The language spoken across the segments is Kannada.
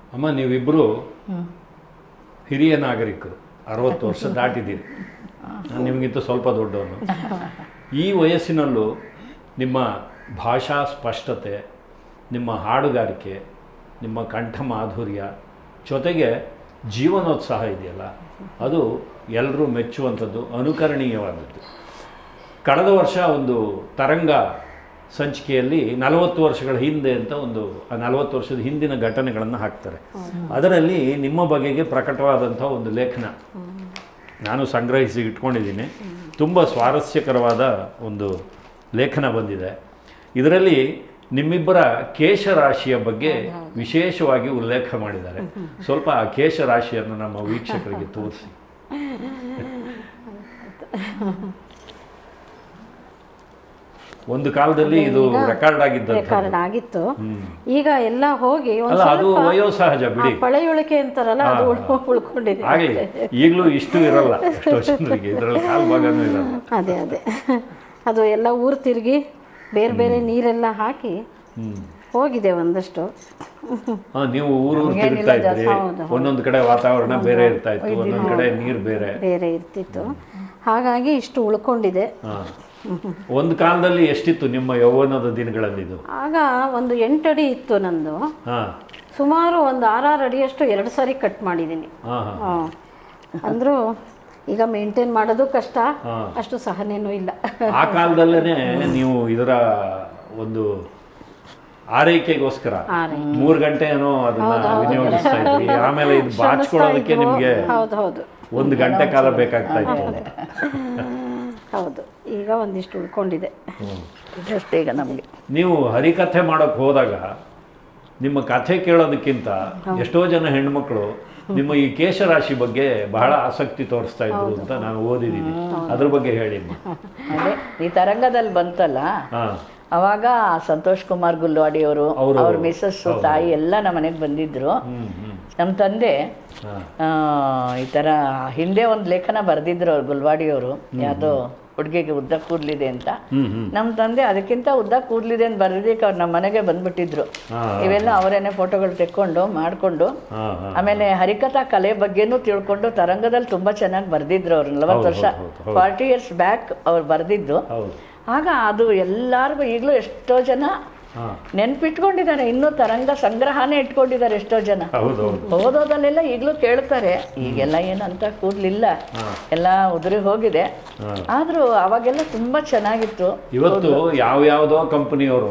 ಅಮ್ಮ ನೀವಿಬ್ಬರು ಹಿರಿಯ ನಾಗರಿಕರು ಅರವತ್ತು ವರ್ಷ ದಾಟಿದ್ದೀರಿ ನಾನು ನಿಮಗಿಂತ ಸ್ವಲ್ಪ ದೊಡ್ಡವನು ಈ ವಯಸ್ಸಿನಲ್ಲೂ ನಿಮ್ಮ ಭಾಷಾ ಸ್ಪಷ್ಟತೆ ನಿಮ್ಮ ಹಾಡುಗಾರಿಕೆ ನಿಮ್ಮ ಕಂಠ ಮಾಧುರ್ಯ ಜೊತೆಗೆ ಜೀವನೋತ್ಸಾಹ ಇದೆಯಲ್ಲ ಅದು ಎಲ್ಲರೂ ಮೆಚ್ಚುವಂಥದ್ದು ಅನುಕರಣೀಯವಾದದ್ದು ಕಳೆದ ವರ್ಷ ಒಂದು ತರಂಗ ಸಂಚಿಕೆಯಲ್ಲಿ ನಲವತ್ತು ವರ್ಷಗಳ ಹಿಂದೆ ಅಂತ ಒಂದು ಆ ನಲವತ್ತು ವರ್ಷದ ಹಿಂದಿನ ಘಟನೆಗಳನ್ನು ಹಾಕ್ತಾರೆ ಅದರಲ್ಲಿ ನಿಮ್ಮ ಬಗೆಗೆ ಪ್ರಕಟವಾದಂಥ ಒಂದು ಲೇಖನ ನಾನು ಸಂಗ್ರಹಿಸಿ ಇಟ್ಕೊಂಡಿದ್ದೀನಿ ತುಂಬ ಸ್ವಾರಸ್ಯಕರವಾದ ಒಂದು ಲೇಖನ ಬಂದಿದೆ ಇದರಲ್ಲಿ ನಿಮ್ಮಿಬ್ಬರ ಕೇಶರಾಶಿಯ ಬಗ್ಗೆ ವಿಶೇಷವಾಗಿ ಉಲ್ಲೇಖ ಮಾಡಿದ್ದಾರೆ ಸ್ವಲ್ಪ ಆ ಕೇಶರಾಶಿಯನ್ನು ನಮ್ಮ ವೀಕ್ಷಕರಿಗೆ ತೋರಿಸಿ ಒಂದು ಕಾಲದಲ್ಲಿ ಇದು ರೆಕಾರ್ಡ್ ಆಗಿದ್ದಂಥ ಕಾರಣ ಆಗಿತ್ತು ಈಗ ಎಲ್ಲ ಹೋಗಿ ಒಂದ್ ಅಲ್ಲ ಅದು ಸ್ವಲ್ಪ ವಯೋಸಹಜ ಬಿಡಿ ಆ ಪಳೆಯುಳಿಕೆ ಅಂತಾರಲ್ಲ ಅದು ಉಳ್- ಉಳ್ಕೊಂಡಿದೆ ಆಗಲಿ ಈಗಲೂ ಇಷ್ಟು ಇರಲ್ಲ ಎಷ್ಟೋ ಜನರಿಗೆ ಇದರಲ್ಲಿ ಕಾಲು ಭಾಗನೂ ಇರಲ್ಲ ಅದೇ ಅದೇ ಅದು ಎಲ್ಲ ಊರು ತಿರುಗಿ ಬೇರೆ ಬೇರೆ ನೀರೆಲ್ಲ ಹಾಕಿ ಹ್ಮ್ ಹೋಗಿದೆ ಒಂದಷ್ಟು ಹಾ, ನೀವು ಊರು ಊರು ತಿರುಗ್ತಾ ಇದ್ರಿ ಒಂದೊಂದು ಕಡೆ ವಾತಾವರಣ ಬೇರೆ ಇರ್ತಾ ಇತ್ತು ಒಂದೊಂದು ಕಡೆ ನೀರು ಬೇರೆ ಬೇರೆ ಇರ್ತಿತ್ತು ಹಾಗಾಗಿ ಇಷ್ಟು ಉಳ್ಕೊಂಡಿದೆ ಹಾ. ಒಂದು ಕಾಲದಲ್ಲಿ ಎಷ್ಟಿತ್ತು ನಿಮ್ಮ ಯೌವನದ ದಿನಗಳಲ್ಲಿ ಇದು ಆಗ ಒಂದು ಎಂಟಡಿ ಇತ್ತು ನಂದು ಹಾ ಸುಮಾರು ಒಂದು ಆರಾರು ಅಡಿಯಷ್ಟು ಎರಡು ಸಾರಿ ಕಟ್ ಮಾಡಿದ್ದೀನಿ ಹಾ ಹಾ ಹಾಂ ಅಂದರೂ ಈಗ ಮೇಂಟೈನ್ ಮಾಡೋದು ಕಷ್ಟ ಹಾ. ಅಷ್ಟು ಸಹನೇನೂ ಇಲ್ಲ ಆ ಕಾಲದಲ್ಲೇ ನೀವು ಇದರ ಒಂದು ಆರೈಕೆಗೋಸ್ಕರ ಮೂರು ಗಂಟೆ ಏನೋ ಅದನ್ನ ವಿನಿಯೋಗಿಸ್ತಾ ಇದ್ರಿ ಆಮೇಲೆ ಇದು ಬಾಚ್ಕೊಳ್ಳೋದಕ್ಕೆ ನಿಮಗೆ ಹೌದು ಹೌದು ಒಂದು ಗಂಟೆ ಕಾಲ ಬೇಕಾಗ್ತಾ ಇತ್ತು ಹೌದು ಈಗ ಒಂದಿಷ್ಟು ಉಳ್ಕೊಂಡಿದೆ ಇದಷ್ಟೇ ಈಗ ನಮಗೆ ನೀವು ಹರಿಕಥೆ ಮಾಡೋಕೆ ಹೋದಾಗ ನಿಮ್ಮ ಕಥೆ ಕೇಳೋದಕ್ಕಿಂತ ಎಷ್ಟೋ ಜನ ಹೆಣ್ಮಕ್ಳು ನಿಮ್ಮ ಈ ಕೇಶರಾಶಿ ಬಗ್ಗೆ ಬಹಳ ಆಸಕ್ತಿ ತೋರಿಸ್ತಾ ಇದ್ರು ಅಂತ ನಾನು ಓದಿದ್ದೀನಿ ಅದ್ರ ಬಗ್ಗೆ ಹೇಳಿ ಅದೇ ಈ ತರಂಗದಲ್ಲಿ ಬಂತಲ್ಲ ಹಾ ಅವಾಗ ಸಂತೋಷ್ ಕುಮಾರ್ ಗುಲ್ವಾಡಿಯವರು ಅವ್ರು- ಅವ್ರ ಮಿಸ್ಸಸ್ಸು ತಾಯಿ ಎಲ್ಲ ನಮ್ಮ ಮನೆಗೆ ಬಂದಿದ್ರು ಹ್ಮ್ ಹ್ಮ್ ನಮ್ಮ ತಂದೆ ಹಾ ಆ, ಈ ಥರ ಹಿಂದೆ ಒಂದು ಲೇಖನ ಬರೆದಿದ್ರು ಅವ್ರು ಗುಲ್ವಾಡಿಯವರು ಯಾವುದೋ ಹುಡುಗಿಗೆ ಉದ್ದ ಕೂದಲಿದೆ ಅಂತ ಹ್ಮ್ ಹ್ಮ್ ನಮ್ಮ ತಂದೆ ಅದಕ್ಕಿಂತ ಉದ್ದ ಕೂದಲಿದೆ ಅಂತ ಬರೆದಿಕ್ಕೆ ಅವ್ರು ನಮ್ಮ ಮನೆಗೆ ಬಂದ್ಬಿಟ್ಟಿದ್ರು ಹಾ ಇವೆಲ್ಲ ಅವರೇನೆ ಫೋಟೋಗಳು ತೆಕ್ಕೊಂಡು ಮಾಡಿಕೊಂಡು ಹಾ ಹಾ ಆಮೇಲೆ ಹರಿಕಥಾ ಕಲೆ ಬಗ್ಗೆನೂ ತಿಳ್ಕೊಂಡು ತರಂಗದಲ್ಲಿ ತುಂಬಾ ಚೆನ್ನಾಗಿ ಬರ್ದಿದ್ರು ಅವ್ರು ನಲವತ್ತು ವರ್ಷ ಹೌದು, ಹೌದು, ಫಾರ್ಟಿ ಇಯರ್ಸ್ ಬ್ಯಾಕ್ ಅವ್ರು ಬರ್ದಿದ್ದು ಹೌದು ಆಗ ಅದು ಎಲ್ಲರಿಗೂ ಈಗಲೂ ಎಷ್ಟೋ ಜನ ಹಾ ನೆನ್ಪಿಟ್ಕೊಂಡಿದ್ದಾರೆ ಇನ್ನೂ ತರಂಗ ಸಂಗ್ರಹನೇ ಇಟ್ಕೊಂಡಿದ್ದಾರೆ ಎಷ್ಟೋ ಜನ ಹೌದು ಹೌದು ಓದೋದಲ್ಲೆಲ್ಲ ಈಗಲೂ ಕೇಳ್ತಾರೆ ಈಗೆಲ್ಲ ಏನಂತ ಕೂದಲಿಲ್ಲ ಎಲ್ಲ ಉದುರಿ ಹೋಗಿದೆ ಆದ್ರೂ ಅವಾಗೆಲ್ಲ ತುಂಬಾ ಚೆನ್ನಾಗಿತ್ತು ಇವತ್ತು ಯಾವ ಯಾವ್ದೋ ಕಂಪನಿಯವರು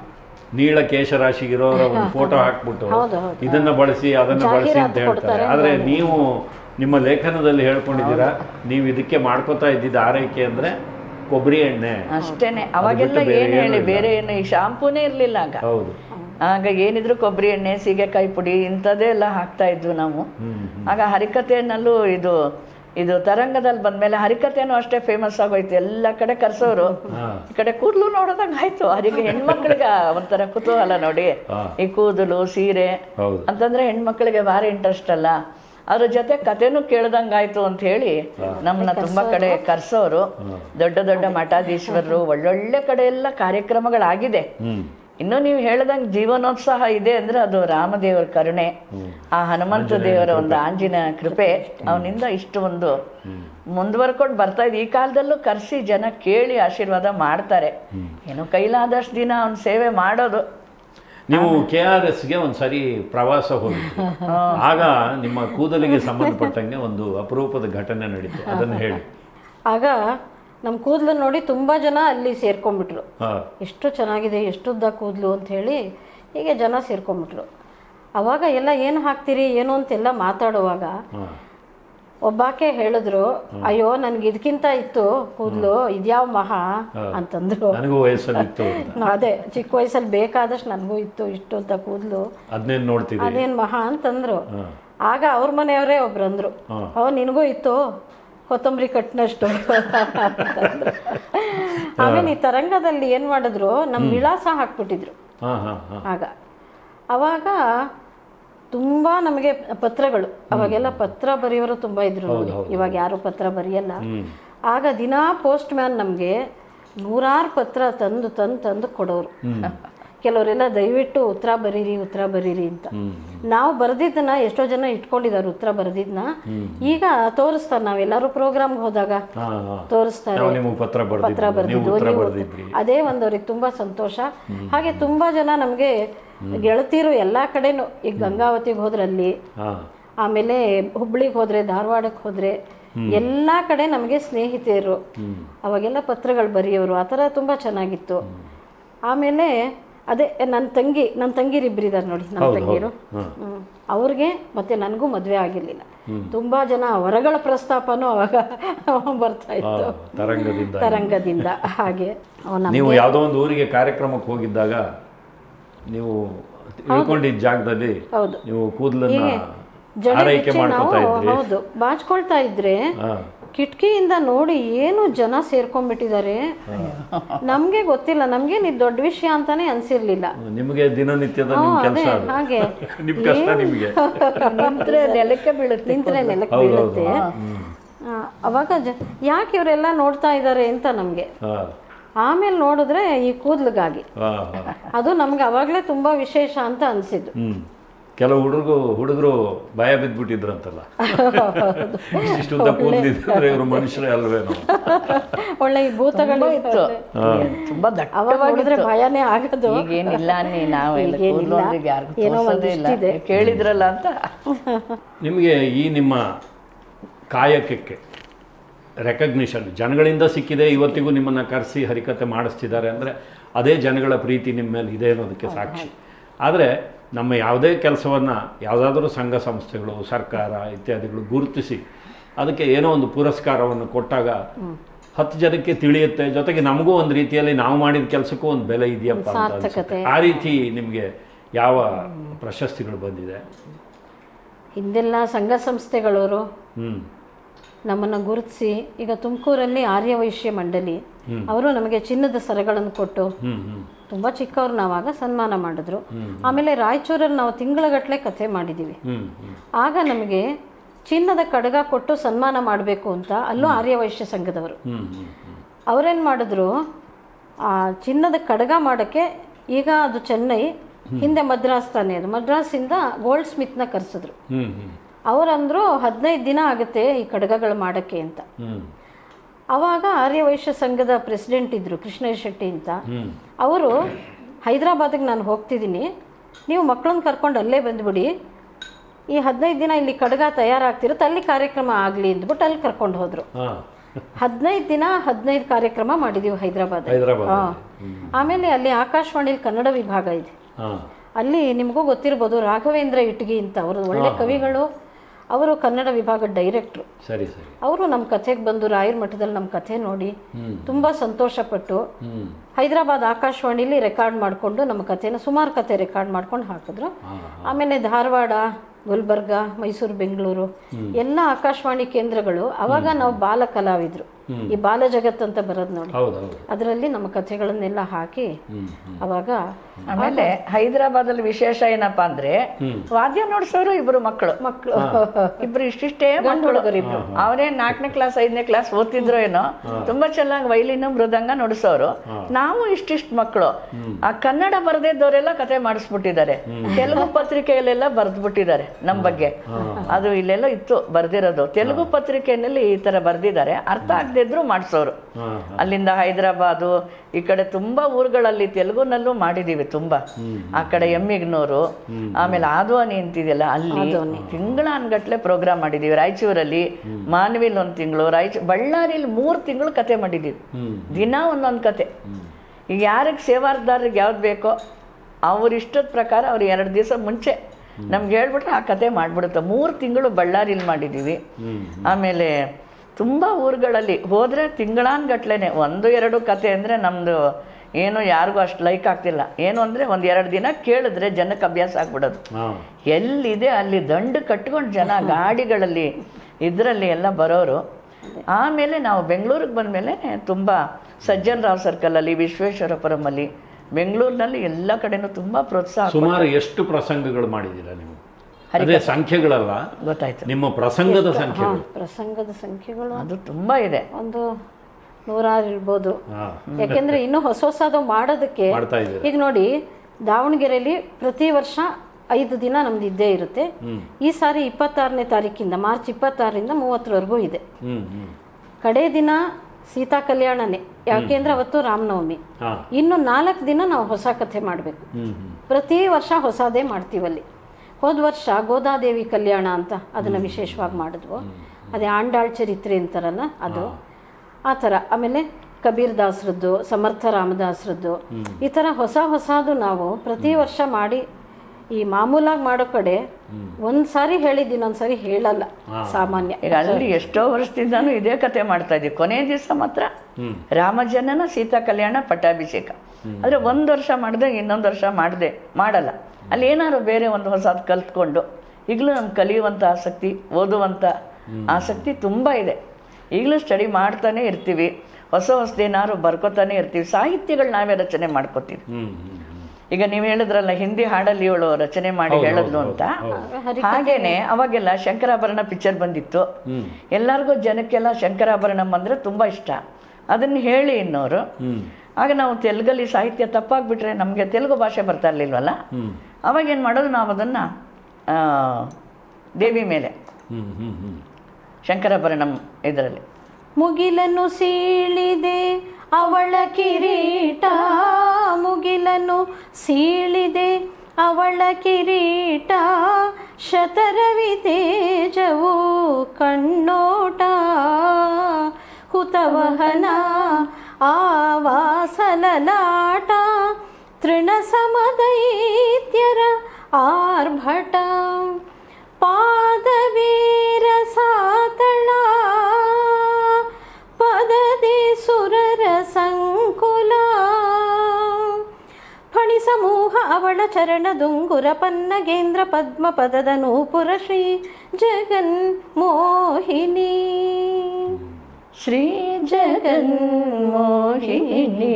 ನೀಳ ಕೇಶರಾಶಿ ಇರೋರ ಒಂದು ಫೋಟೋ ಹಾಕ್ಬಿಟ್ಟು ಇದನ್ನ ಬಳಸಿ ಅದನ್ನ ಬಳಸಿ ಅಂತ ಹೇಳ್ತಾರೆ ಆದ್ರೆ ನೀವು ನಿಮ್ಮ ಲೇಖನದಲ್ಲಿ ಹೇಳ್ಕೊಂಡಿದ್ದೀರಾ ನೀವು ಇದಕ್ಕೆ ಮಾಡ್ಕೋತಾ ಇದ್ದಿದ್ದ ಆರೈಕೆ ಅಂದ್ರೆ ಕೊಬ್ಬರಿ ಎಣ್ಣೆ ಅಷ್ಟೇನೆ ಅವಾಗೆಲ್ಲ ಏನ್ ಹೇಳಿ ಬೇರೆ ಏನು ಈ ಶಾಂಪೂನೇ ಇರ್ಲಿಲ್ಲ ಆಗ ಹೌದು ಆಗ ಏನಿದ್ರು ಕೊಬ್ಬರಿ ಎಣ್ಣೆ ಸೀಗೆಕಾಯಿ ಪುಡಿ ಇಂಥದ್ದೇ ಎಲ್ಲ ಹಾಕ್ತಾ ಇದ್ವು ನಾವು ಹ್ಮ್ ಆಗ ಹರಿಕಥೆನಲ್ಲೂ ಇದು ಇದು ತರಂಗದಲ್ಲಿ ಬಂದ್ಮೇಲೆ ಹರಿಕಥೆನೂ ಅಷ್ಟೇ ಫೇಮಸ್ ಆಗೋಯ್ತು ಎಲ್ಲ ಕಡೆ ಕರ್ಸೋರು ಹಾ ಈ ಕಡೆ ಕೂದಲು ನೋಡೋದಂಗ ಆಯ್ತು ಅದಕ್ಕೆ ಹೆಣ್ಮಕ್ಳಿಗೆ ಒಂಥರ ಕುತೂಹಲ ನೋಡಿ ಹಾ. ಈ ಕೂದಲು ಸೀರೆ ಹೌದು ಅಂತಂದ್ರೆ ಹೆಣ್ಮಕ್ಳಿಗೆ ಭಾರಿ ಇಂಟ್ರೆಸ್ಟ್ ಅಲ್ಲ ಅದ್ರ ಜೊತೆ ಕಥೆನೂ ಕೇಳ್ದಂಗಾಯ್ತು ಅಂತ ಹೇಳಿ ನಮ್ಮನ್ನ ತುಂಬಾ ಕಡೆ ಕರ್ಸೋರು ದೊಡ್ಡ ದೊಡ್ಡ ಮಠಾಧೀಶ್ವರರು ಒಳ್ಳೊಳ್ಳೆ ಕಡೆ ಎಲ್ಲ ಕಾರ್ಯಕ್ರಮಗಳಾಗಿದೆ ಹ್ಮ್ ಇನ್ನು ನೀವು ಹೇಳ್ದಂಗೆ ಜೀವನೋತ್ಸಾಹ ಇದೆ ಅಂದ್ರೆ ಅದು ರಾಮದೇವರ ಕರುಣೆ ಆ ಹನುಮಂತ ದೇವರ ಒಂದು ಆಂಜಿನ ಕೃಪೆ ಅವನಿಂದ ಇಷ್ಟು ಒಂದು ಮುಂದುವರ್ಕೊಂಡು ಬರ್ತಾ ಇದೆ ಈ ಕಾಲದಲ್ಲೂ ಕರೆಸಿ ಜನ ಕೇಳಿ ಆಶೀರ್ವಾದ ಮಾಡ್ತಾರೆ ಏನೋ ಕೈಲಾದಷ್ಟು ದಿನ ಅವನ ಸೇವೆ ಮಾಡೋದು ನೀವು ಕೆ ಆರ್ ಎಸ್ಗೆ ಒಂದು ಸರಿ ಪ್ರವಾಸ ಹೋಗಿದ್ರಿ ಆಗ ನಿಮ್ಮ ಕೂದಲಿಗೆ ಸಂಬಂಧಪಟ್ಟಂಗೆ ಒಂದು ಅಪರೂಪದ ಘಟನೆ ನಡೀತು ಅದನ್ನು ಹೇಳಿ ಆಗ ನಮ್ಮ ಕೂದಲು ನೋಡಿ ತುಂಬ ಜನ ಅಲ್ಲಿ ಸೇರ್ಕೊಂಡ್ಬಿಟ್ರು ಹಾ ಎಷ್ಟು ಚೆನ್ನಾಗಿದೆ ಎಷ್ಟು ಉದ್ದ ಕೂದಲು ಅಂತ ಹೇಳಿ ಹೀಗೆ ಜನ ಸೇರ್ಕೊಂಡ್ಬಿಟ್ರು ಅವಾಗ ಎಲ್ಲ ಏನು ಹಾಕ್ತೀರಿ ಏನು ಅಂತೆಲ್ಲ ಮಾತಾಡುವಾಗ ಹಾ ಒಬ್ಬಾಕೆ ಹೇಳಿದ್ರು ಅಯ್ಯೋ ನನ್ಗೆ ಇದಕ್ಕಿಂತ ಇತ್ತು ಕೂದಲು ಇದ್ಯಾವ ಮಹಾ ಅಂತಂದ್ರು ನನಗೂ ವಯಸ್ಸಲ್ಲಿ ಇತ್ತು ಅಂತ ಅದೇ ಚಿಕ್ಕ ವಯಸ್ಸಲ್ಲಿ ಬೇಕಾದಷ್ಟು ನನಗೂ ಇತ್ತು ಇಷ್ಟು ಅಂತ ಕೂದಲು ಅದನ್ನೇನು ನೋಡ್ತಿದ್ರಿ ಅದೇನು ಮಹಾ ಅಂತಂದ್ರು ಹಾ ಆಗ ಅವ್ರ ಮನೆಯವರೇ ಒಬ್ರು ಅಂದ್ರು ಹಾ. ಅವ ನಿನಗೂ ಇತ್ತು ಕೊತ್ತಂಬರಿ ಕಟ್ಟಿನಷ್ಟು ಅಂತಂದ್ರು. ಆಮೇಲೆ ಈ ತರಂಗದಲ್ಲಿ ಏನು ಮಾಡಿದ್ರು ನಮ್ಮ ವಿಳಾಸ ಹಾಕ್ಬಿಟ್ಟಿದ್ರು ಹಾ ಹಾ ಹಾ ಆಗ ಅವಾಗ ತುಂಬ ನಮಗೆ ಪತ್ರಗಳು ಅವಾಗೆಲ್ಲ ಪತ್ರ ಬರೆಯೋರು ತುಂಬ ಇದ್ರು ನೋಡಿ ಇವಾಗ ಯಾರು ಪತ್ರ ಬರೆಯಲ್ಲ ಆಗ ದಿನಾ ಪೋಸ್ಟ್ ಮ್ಯಾನ್ ನಮಗೆ ನೂರಾರು ಪತ್ರ ತಂದು ತಂದು ತಂದು ಕೊಡೋರು ಕೆಲವರೆಲ್ಲ ದಯವಿಟ್ಟು ಉತ್ತರ ಬರೀರಿ ಉತ್ತರ ಬರೀರಿ ಅಂತ ನಾವು ಬರೆದಿದ್ದನ್ನ ಎಷ್ಟೋ ಜನ ಇಟ್ಕೊಂಡಿದ್ದಾರೆ ಉತ್ತರ ಬರೆದಿದ್ನ ಈಗ ತೋರಿಸ್ತಾರೆ ನಾವೆಲ್ಲರೂ ಪ್ರೋಗ್ರಾಮ್ಗೆ ಹೋದಾಗ ಹಾ ಹಾ ತೋರಿಸ್ತಾರೆ ನಾವು ನಿಮಗೆ ಪತ್ರ ಪತ್ರ ಬರ್ದಿದ್ವಿ ನೀವು ಬರೆದಿದ್ದು ಉತ್ತರ ನೀವು ಬರ್ದಿದ್ರಿ ಅದೇ ಒಂದು ಅವ್ರಿಗೆ ತುಂಬಾ ಸಂತೋಷ ಹಾಗೆ ತುಂಬಾ ಜನ ನಮಗೆ ಗೆಳತಿರು ಎಲ್ಲಾ ಕಡೆನೂ ಈಗ ಗಂಗಾವತಿಗೆ ಹೋದ್ರೆ ಅಲ್ಲಿ ಹಾ ಆಮೇಲೆ ಹುಬ್ಳಿಗೆ ಹೋದ್ರೆ ಧಾರವಾಡಕ್ಕೆ ಹೋದ್ರೆ ಎಲ್ಲಾ ಕಡೆ ನಮಗೆ ಸ್ನೇಹಿತೆಯರು ಅವಾಗೆಲ್ಲ ಪತ್ರಗಳು ಬರೆಯೋರು ಆ ಥರ ತುಂಬ ಚೆನ್ನಾಗಿತ್ತು ಆಮೇಲೆ ಅದೇ ನನ್ನ ತಂಗಿ ನನ್ನ ತಂಗಿರಿಬ್ಬರಿದ್ದಾರೆ ನೋಡಿ ನನ್ನ ತಂಗಿರು ಹ್ಮ್. ಅವ್ರಿಗೆ ಮತ್ತೆ ನನಗೂ ಮದುವೆ ಆಗಿರ್ಲಿಲ್ಲ ತುಂಬಾ ಜನ ವರಗಳ ಪ್ರಸ್ತಾಪನೂ ಅವಾಗ ಬರ್ತಾ ಇತ್ತು ತರಂಗದಿಂದ ತರಂಗದಿಂದ ಹಾಗೆ ಅವ್ ನಮ್- ನೀವು ಯಾವುದೋ ಒಂದು ಊರಿಗೆ ಕಾರ್ಯಕ್ರಮಕ್ಕೆ ಹೋಗಿದ್ದಾಗ ನೀವು ಇಳ್ಕೊಂಡಿದ್ದ ಜಾಗದಲ್ಲಿ ಹೌದು ನೀವು ಕೂದಲನ್ನ ಜಡೆ ಆರೈಕೆ ಬಿಚ್ಚಿ ನಾವು ಮಾಡ್ಕೊತಾ ಇದ್ರಿ ಹೌದು ಬಾಚ್ಕೊಳ್ತಾ ಇದ್ರೆ ಹಾ ಕಿಟಕಿಯಿಂದ ನೋಡಿ ಏನು ಜನ ಸೇರ್ಕೊಂಡ್ಬಿಟ್ಟಿದ್ದಾರೆ ನಮ್ಗೆ ಗೊತ್ತಿಲ್ಲ ನಮ್ಗೆ ಇದು ದೊಡ್ಡ ವಿಷಯ ಅಂತಾನೆ ಅನ್ಸಿರ್ಲಿಲ್ಲ ನಿಮಗೆ ದಿನನಿತ್ಯದ ನಿಮ್ ಕೆಲಸ ಅದೇ ಅದು ಹಾಗೆ ನಿಮ್ ಕಷ್ಟ ನಿಮಗೆ ನಿಂತ್ರೆ ನೆಲಕ್ಕೆ ಬೀಳುತ್ತೆ ನಿಂತ್ರೆ ನೆಲಕ್ಕೆ ಬೀಳುತ್ತೆ ಆ, ಅವಾಗ ಜ ಯಾಕೆ ಇವರೆಲ್ಲ ನೋಡ್ತಾ ಇದ್ದಾರೆ ಅಂತ ನಮ್ಗೆ ಹಾ ಆಮೇಲೆ ನೋಡಿದ್ರೆ ಈ ಕೂದ್ಲಿಗಾಗಿ ಹಾ ಹಾ ಅದು ನಮ್ಗೆ ಅವಾಗಲೇ ತುಂಬಾ ವಿಶೇಷ ಅಂತ ಅನ್ಸಿದ್ದು ಹ್ಮ್ ಕೆಲವು ಹುಡುಗರು ಹುಡುಗರು ಭಯ ಬಿದ್ದ್ಬಿಟ್ಟಿದ್ರಂತಲ್ಲ ಇಷ್ಟು ಉದ್ದ ಕೂದಲಿದ್ರೆ ಇವರು ಮನುಷ್ಯರೇ ಅಲ್ವೇನೋ ಒಳ್ಳೆ ಈ ಭೂತಗಳು ಇತ್ತು ತುಂಬಾ ದಟ್ಟ ಅವಾಗ ನೋಡಿದ್ರೆ ಭಯನೇ ಆಗೋದು ಈಗೇನಿಲ್ಲ ಅನ್ನಿ ನಾವೆಲ್ಲ ಈಗೇನಿಲ್ಲ. ಕೂದಲೋದ್ರಿಗೆ ಯಾರಿಗೂ ಏನೋ ತೋರ್ಸೋದೇ ಇಲ್ಲ ಒಂದಿಷ್ಟಿದೆ. ಕೇಳಿದ್ರಲ್ಲ ಅಂತ ನಿಮಗೆ ಈ ನಿಮ್ಮ ಕಾಯಕಕ್ಕೆ ರೆಕಗ್ನಿಷನ್ ಜನಗಳಿಂದ ಸಿಕ್ಕಿದೆ ಇವತ್ತಿಗೂ ನಿಮ್ಮನ್ನು ಕರೆಸಿ ಹರಿಕತೆ ಮಾಡಿಸ್ತಿದ್ದಾರೆ ಅಂದರೆ ಅದೇ ಜನಗಳ ಪ್ರೀತಿ ನಿಮ್ಮ ಮೇಲೆ ಇದೆ ಅನ್ನೋದಕ್ಕೆ ಸಾಕ್ಷಿ ಆದರೆ ನಮ್ಮ ಯಾವುದೇ ಕೆಲಸವನ್ನು ಯಾವುದಾದ್ರೂ ಸಂಘ ಸಂಸ್ಥೆಗಳು ಸರ್ಕಾರ ಇತ್ಯಾದಿಗಳು ಗುರುತಿಸಿ ಅದಕ್ಕೆ ಏನೋ ಒಂದು ಪುರಸ್ಕಾರವನ್ನು ಕೊಟ್ಟಾಗ ಹತ್ತು ಜನಕ್ಕೆ ತಿಳಿಯುತ್ತೆ ಜೊತೆಗೆ ನಮಗೂ ಒಂದು ರೀತಿಯಲ್ಲಿ ನಾವು ಮಾಡಿದ ಕೆಲಸಕ್ಕೂ ಒಂದು ಬೆಲೆ ಇದೆಯಪ್ಪ ಅಂತ ಅನ್ಸುತ್ತೆ. ಸಾರ್ಥಕತೆ. ಆ ರೀತಿ ನಿಮಗೆ ಯಾವ ಪ್ರಶಸ್ತಿಗಳು ಬಂದಿದೆ ಹಿಂದೆಲ್ಲ ಸಂಘ ಸಂಸ್ಥೆಗಳವರು ಹ್ಞೂ ನಮ್ಮನ್ನು ಗುರುತಿಸಿ ಈಗ ತುಮಕೂರಲ್ಲಿ ಆರ್ಯವೈಶ್ಯ ಮಂಡಳಿ ಅವರು ನಮಗೆ ಚಿನ್ನದ ಸರಗಳನ್ನು ಕೊಟ್ಟು ಹ್ಞೂ ಹ್ಞೂ ತುಂಬ ಚಿಕ್ಕವ್ರು ನಾವಾಗ ಸನ್ಮಾನ ಮಾಡಿದ್ರು ಆಮೇಲೆ ರಾಯಚೂರಲ್ಲಿ ನಾವು ತಿಂಗಳಗಟ್ಟಲೆ ಕಥೆ ಮಾಡಿದ್ದೀವಿ ಹ್ಞೂ ಹ್ಞೂ ಆಗ ನಮಗೆ ಚಿನ್ನದ ಕಡಗ ಕೊಟ್ಟು ಸನ್ಮಾನ ಮಾಡಬೇಕು ಅಂತ ಅಲ್ಲೂ ಆರ್ಯವೈಶ್ಯ ಸಂಘದವರು ಹ್ಞೂ ಹ್ಞೂ ಹ್ಞೂ ಅವರೇನು ಮಾಡಿದ್ರು ಆ ಚಿನ್ನದ ಕಡಗ ಮಾಡೋಕ್ಕೆ ಈಗ ಅದು ಚೆನ್ನೈ ಹಿಂದೆ ಮದ್ರಾಸ್ ತಾನೇ ಅದು ಮದ್ರಾಸಿಂದ ಗೋಲ್ಡ್ ಸ್ಮಿತ್ನ ಕರೆಸಿದ್ರು ಹ್ಞೂ ಹ್ಞೂ ಅವರಂದ್ರು ಹದಿನೈದು ದಿನ ಆಗುತ್ತೆ ಈ ಕಡಗಗಳು ಮಾಡೋಕ್ಕೆ ಅಂತ ಹ್ಞೂ ಅವಾಗ ಆರ್ಯವೈಶ್ಯ ಸಂಘದ ಪ್ರೆಸಿಡೆಂಟ್ ಇದ್ರು ಕೃಷ್ಣೇಶ್ ಶೆಟ್ಟಿ ಅಂತ ಹ್ಞೂ ಅವರು ಹೈದರಾಬಾದಿಗೆ ನಾನು ಹೋಗ್ತಿದ್ದೀನಿ ನೀವು ಮಕ್ಕಳನ್ನ ಕರ್ಕೊಂಡು ಅಲ್ಲೇ ಬಂದ್ಬಿಡಿ ಈ ಹದಿನೈದು ದಿನ ಇಲ್ಲಿ ಕಡಗ ತಯಾರಾಗ್ತಿರುತ್ತೆ ಅಲ್ಲಿ ಕಾರ್ಯಕ್ರಮ ಆಗಲಿ ಅಂದ್ಬಿಟ್ಟು ಅಲ್ಲಿ ಕರ್ಕೊಂಡು ಹೋದರು ಹಾಂ ಹದಿನೈದು ದಿನ ಹದಿನೈದು ಕಾರ್ಯಕ್ರಮ ಮಾಡಿದ್ದೀವಿ ಹೈದರಾಬಾದ್ ಹೈದರಾಬಾದ್ ಆಮೇಲೆ ಅಲ್ಲಿ ಆಕಾಶವಾಣಿಲಿ ಕನ್ನಡ ವಿಭಾಗ ಇದೆ ಹಾಂ ಅಲ್ಲಿ ನಿಮಗೂ ಗೊತ್ತಿರ್ಬೋದು ರಾಘವೇಂದ್ರ ಇಟ್ಗಿ ಅಂತ ಅವರು ಒಳ್ಳೆ ಕವಿಗಳು ಅವರು ಕನ್ನಡ ವಿಭಾಗದ ಡೈರೆಕ್ಟ್ರು ಸರಿ ಸರಿ ಅವರು ನಮ್ಮ ಕಥೆಗೆ ಬಂದು ರಾಯರ ಮಠದಲ್ಲಿ ನಮ್ಮ ಕಥೆ ನೋಡಿ ತುಂಬ ಸಂತೋಷಪಟ್ಟು ಹ್ಞೂ ಹೈದರಾಬಾದ್ ಆಕಾಶವಾಣಿಲಿ ರೆಕಾರ್ಡ್ ಮಾಡಿಕೊಂಡು ನಮ್ಮ ಕಥೆನ ಸುಮಾರು ಕತೆ ರೆಕಾರ್ಡ್ ಮಾಡ್ಕೊಂಡು ಹಾಕಿದ್ರು ಹಾಂ ಆಮೇಲೆ ಧಾರವಾಡ ಗುಲ್ಬರ್ಗ ಮೈಸೂರು ಬೆಂಗಳೂರು ಎಲ್ಲ ಆಕಾಶವಾಣಿ ಕೇಂದ್ರಗಳು ಅವಾಗ ನಾವು ಬಾಲ ಕಲಾವಿದ್ರು ಈ ಬಾಲ ಜಗತ್ ಅಂತ ಬರೋದು ನೋಡಿ ಹೌದು ಹೌದು ಅದರಲ್ಲಿ ನಮ್ಮ ಕಥೆಗಳನ್ನೆಲ್ಲ ಹಾಕಿ ಅವಾಗ ಆಮೇಲೆ ಹೈದರಾಬಾದ್ ಅಲ್ಲಿ ವಿಶೇಷ ಏನಪ್ಪಾ ಅಂದ್ರೆ ವಾದ್ಯ ನುಡ್ಸೋರು ಇಬ್ರು ಮಕ್ಕಳು ಮಕ್ಕಳು ಇಬ್ರು ಇಷ್ಟಿಷ್ಟೇ ಮಕ್ಕಳು ಅವರೇ ನಾಲ್ಕನೇ ಕ್ಲಾಸ್ ಐದನೇ ಕ್ಲಾಸ್ ಓದ್ತಿದ್ರು ಏನೋ ತುಂಬಾ ಚೆನ್ನಾಗಿ ವೈಲಿನ್ ಮೃದಂಗ ನುಡಿಸೋರು ನಾವು ಇಷ್ಟಿಷ್ಟು ಮಕ್ಕಳು ಆ ಕನ್ನಡ ಬರೆದಿದ್ದವರೆಲ್ಲ ಕತೆ ಮಾಡಿಸ್ಬಿಟ್ಟಿದ್ದಾರೆ ತೆಲುಗು ಪತ್ರಿಕೆಯಲ್ಲೆಲ್ಲ ಬರೆದ್ಬಿಟ್ಟಿದ್ದಾರೆ ನಮ್ಮ ಬಗ್ಗೆ ಅದು ಇಲ್ಲೆಲ್ಲ ಇತ್ತು ಬರ್ದಿರೋದು ತೆಲುಗು ಪತ್ರಿಕೆಯಲ್ಲಿ ಈ ತರ ಬರ್ದಿದ್ದಾರೆ ಅರ್ಥ ಆಗದಿದ್ರು ಮಾಡಿಸೋರು ಹಾಂ ಅಲ್ಲಿಂದ ಹೈದರಾಬಾದು ಈ ಕಡೆ ತುಂಬಾ ಊರುಗಳಲ್ಲಿ ತೆಲುಗುನಲ್ಲೂ ಮಾಡಿದೀವಿ ತುಂಬಾ ಆ ಕಡೆ ಎಮ್ಮಿಗ್ನೂರು ಆಮೇಲೆ ಆದ್ವಾನಿ ಅಂತಿದೆಯಲ್ಲ ಅಲ್ಲಿ ತಿಂಗಳ ಅನ್ಗಟ್ಲೆ ಪ್ರೋಗ್ರಾಮ್ ಮಾಡಿದೀವಿ ರಾಯಚೂರಲ್ಲಿ ಮಾನವಿಲ್ ಒಂದ್ ತಿಂಗಳು ರಾಯಚೂ ಬಳ್ಳಾರಿಲಿ ಮೂರ್ ತಿಂಗಳು ಕತೆ ಮಾಡಿದೀವಿ ದಿನ ಒಂದೊಂದು ಕತೆ ಈಗ ಯಾರಿಗೆ ಸೇವಾರ್ದಾರಿಗೆ ಯಾವ್ದು ಬೇಕೋ ಅವ್ರ ಇಷ್ಟದ ಪ್ರಕಾರ ಅವ್ರು ಎರಡು ದಿವಸ ಮುಂಚೆ ನಮ್ಗೆ ಹೇಳ್ಬಿಟ್ರೆ ಆ ಕತೆ ಮಾಡ್ಬಿಡುತ್ತೆ ಮೂರು ತಿಂಗಳು ಬಳ್ಳಾರಿಲಿ ಮಾಡಿದ್ದೀವಿ ಆಮೇಲೆ ತುಂಬ ಊರುಗಳಲ್ಲಿ ಹೋದರೆ ತಿಂಗಳಾನ್ಗಟ್ಲೆನೆ ಒಂದು ಎರಡು ಕತೆ ಅಂದರೆ ನಮ್ಮದು ಏನು ಯಾರಿಗೂ ಅಷ್ಟು ಲೈಕ್ ಆಗ್ತಿಲ್ಲ ಏನು ಅಂದರೆ ಒಂದು ಎರಡು ದಿನ ಕೇಳಿದ್ರೆ ಜನಕ್ಕೆ ಅಭ್ಯಾಸ ಆಗ್ಬಿಡೋದು ಹಾಂ ಎಲ್ಲಿದೆ ಅಲ್ಲಿ ದಂಡು ಕಟ್ಕೊಂಡು ಜನ ಗಾಡಿಗಳಲ್ಲಿ ಇದರಲ್ಲಿ ಎಲ್ಲ ಬರೋರು ಆಮೇಲೆ ನಾವು ಬೆಂಗಳೂರಿಗೆ ಬಂದಮೇಲೆ ತುಂಬ ಸಜ್ಜನ್ ರಾವ್ ಸರ್ಕಲಲ್ಲಿ ವಿಶ್ವೇಶ್ವರಪುರಮಲ್ಲಿ ಬೆಂಗಳೂರಿನಲ್ಲಿ ಎಲ್ಲ ಕಡೆನೂ ತುಂಬ ಪ್ರೋತ್ಸಾಹ ಸುಮಾರು ಎಷ್ಟು ಪ್ರಸಂಗಗಳು ಮಾಡಿದ್ದೀರಾ ನೀವು ಅದೇ ಸಂಖ್ಯೆಗಳಲ್ಲ ಗೊತ್ತಾಯ್ತು ನಿಮ್ಮ ಪ್ರಸಂಗದ ಸಂಖ್ಯೆಗಳು ಪ್ರಸಂಗದ ಸಂಖ್ಯೆಗಳು ಅದು ತುಂಬ ಇದೆ ಒಂದು ನೂರಾರು ಇರ್ಬೋದು ಹಾಂ ಯಾಕೆಂದ್ರೆ ಇನ್ನೂ ಹೊಸ ಹೊಸದು ಮಾಡೋದಕ್ಕೆ ಮಾಡ್ತಾ ಇದ್ದೀರಾ ಈಗ ನೋಡಿ ದಾವಣಗೆರೆಯಲ್ಲಿ ಪ್ರತಿ ವರ್ಷ ಐದು ದಿನ ನಮ್ದು ಇದ್ದೇ ಇರುತ್ತೆ ಈ ಸಾರಿ ಇಪ್ಪತ್ತಾರನೇ ತಾರೀಕಿಂದ ಮಾರ್ಚ್ ಇಪ್ಪತ್ತಾರರಿಂದ ಮೂವತ್ತರವರೆಗೂ ಇದೆ ಹ್ಮ್ ಹ್ಮ್ ಕಡೆ ದಿನ ಸೀತಾ ಕಲ್ಯಾಣನೇ ಯಾಕೆಂದ್ರೆ ಅವತ್ತು ರಾಮನವಮಿ ಹಾ ಇನ್ನು ನಾಲ್ಕು ದಿನ ನಾವು ಹೊಸ ಕಥೆ ಮಾಡಬೇಕು ಹ್ಮ್ ಹ್ಮ್ ಪ್ರತಿ ವರ್ಷ ಹೊಸದೇ ಮಾಡ್ತೀವಲ್ಲಿ ಹೋದ ವರ್ಷ ಗೋದಾದೇವಿ ಕಲ್ಯಾಣ ಅಂತ ಅದನ್ನು ವಿಶೇಷವಾಗಿ ಮಾಡಿದ್ವು ಅದೇ ಆಂಡಾಳ್ ಚರಿತ್ರೆ ಅಂತಾರಲ್ಲ ಅದು ಆ ಥರ ಆಮೇಲೆ ಕಬೀರ್ ದಾಸರದ್ದು ಸಮರ್ಥ ರಾಮದಾಸರದ್ದು ಈ ಥರ ಹೊಸ ಹೊಸದು ನಾವು ಪ್ರತಿ ವರ್ಷ ಮಾಡಿ ಈ ಮಾಮೂಲಾಗಿ ಮಾಡೋ ಕಡೆ ಒಂದು ಸಾರಿ ಹೇಳಿದ್ದು ಇನ್ನೊಂದು ಸಾರಿ ಹೇಳಲ್ಲ ಸಾಮಾನ್ಯ ಈಗ ಅಲ್ಲಿ ಎಷ್ಟೋ ವರ್ಷದಿಂದಾನು ಇದೇ ಕತೆ ಮಾಡ್ತಾ ಇದ್ದೀವಿ ಕೊನೆಯ ದಿವಸ ಮಾತ್ರ ರಾಮಜನನ ಸೀತಾ ಕಲ್ಯಾಣ ಪಟ್ಟಾಭಿಷೇಕ ಆದರೆ ಒಂದು ವರ್ಷ ಮಾಡಿದೆ ಇನ್ನೊಂದು ವರ್ಷ ಮಾಡಿದೆ ಮಾಡಲ್ಲ ಅಲ್ಲಿ ಏನಾದ್ರು ಬೇರೆ ಒಂದು ಹೊಸದು ಕಲ್ತ್ಕೊಂಡು ಈಗಲೂ ನಮ್ಗೆ ಕಲಿಯುವಂಥ ಆಸಕ್ತಿ ಓದುವಂಥ ಆಸಕ್ತಿ ತುಂಬ ಇದೆ ಈಗಲೂ ಸ್ಟಡಿ ಮಾಡ್ತಾನೆ ಇರ್ತೀವಿ ಹೊಸ ಹೊಸದೇನಾದ್ರು ಬರ್ಕೋತಾನೆ ಇರ್ತೀವಿ ಸಾಹಿತ್ಯಗಳು ನಾವೇ ರಚನೆ ಮಾಡ್ಕೋತೀವಿ ಹ್ಮ್ ಹ್ಮ್ ಈಗ ನೀವು ಹೇಳಿದ್ರಲ್ಲ ಹಿಂದಿ ಹಾಡಲ್ಲಿ ಇವಳು ರಚನೆ ಮಾಡಿ ಹೇಳಿದ್ಲು ಅಂತ ಹಾಗೇನೆ ಅವಾಗೆಲ್ಲ ಶಂಕರಾಭರಣ ಪಿಕ್ಚರ್ ಬಂದಿತ್ತು ಎಲ್ಲರಿಗೂ ಜನಕ್ಕೆಲ್ಲ ಶಂಕರಾಭರಣಂ ಅಂದ್ರೆ ತುಂಬಾ ಇಷ್ಟ ಅದನ್ನ ಹೇಳಿ ಇನ್ನೋರು ಆಗ ನಾವು ತೆಲುಗಲ್ಲಿ ಸಾಹಿತ್ಯ ತಪ್ಪಾಗ್ಬಿಟ್ರೆ ನಮಗೆ ತೆಲುಗು ಭಾಷೆ ಬರ್ತಾ ಇರ್ಲಿಲ್ವಲ್ಲ ಅವಾಗ ಏನು ಮಾಡೋದು ನಾವು ಅದನ್ನ ಆ, ದೇವಿ ಮೇಲೆ ಹ್ಮ್ ಹ್ಮ್ ಹ್ಮ್ ಶಂಕರಾಭರಣಂ ಇದರಲ್ಲಿ ಮುಗಿಲನ್ನು ಸೀಳಿದೆ ಅವಳ ಕಿರೀಟ ಮುಗಿಲನ್ನು ಸೀಳಿದೆ ಅವಳ ಕಿರೀಟ ಶತರವಿ ತೇಜವು ಕಣ್ಣೋಟ ಹುತವಹನ ಆವಾಸಲಲಾಟ ತೃಣಸಮದೈತ್ಯರ ಆರ್ಭಟ ಪಾದವೀರ ಸಾತಳ ಪದದೆ ಸುರರ ಸಂಕುಲ ಫಣಿ ಸಮೂಹ ಅವಳ ಚರಣ ದುಂಗುರ ಪನ್ನಗೇಂದ್ರ ಪದ್ಮ ಪದದ ನೂಪುರ ಶ್ರೀ ಜಗನ್ ಮೋಹಿನಿ ಶ್ರೀ ಜಗನ್ಮೋಹಿನಿ